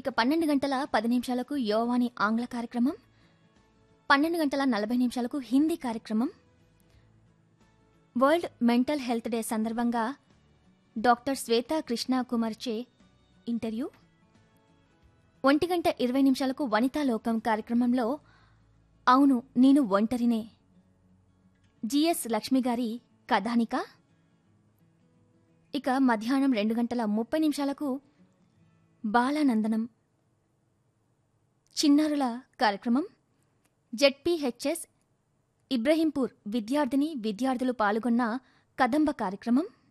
ఇక పన్నెండు గంటల పది నిమిషాలకు యోవాని ఆంగ్ల కార్యక్రమం పన్నెండు గంటల నలభై నిమిషాలకు హిందీ కార్యక్రమం వరల్డ్ మెంటల్ హెల్త్ డే సందర్భంగా డాక్టర్ శ్వేత కృష్ణ కుమార్చే ఇంటర్వ్యూ ఒంటి గంట ఇరవై నిమిషాలకు వనితా లోకం కార్యక్రమంలో అవును నేను ఒంటరినే జిఎస్ లక్ష్మి గారి కథానిక ఇక మధ్యాహ్నం రెండు గంటల ముప్పై నిమిషాలకు బాలానందనం చిన్నారుల కార్యక్రమం జెడ్పీహెచ్ఎస్ ఇబ్రహీంపూర్ విద్యార్థిని విద్యార్థులు పాల్గొన్న కదంబ కార్యక్రమం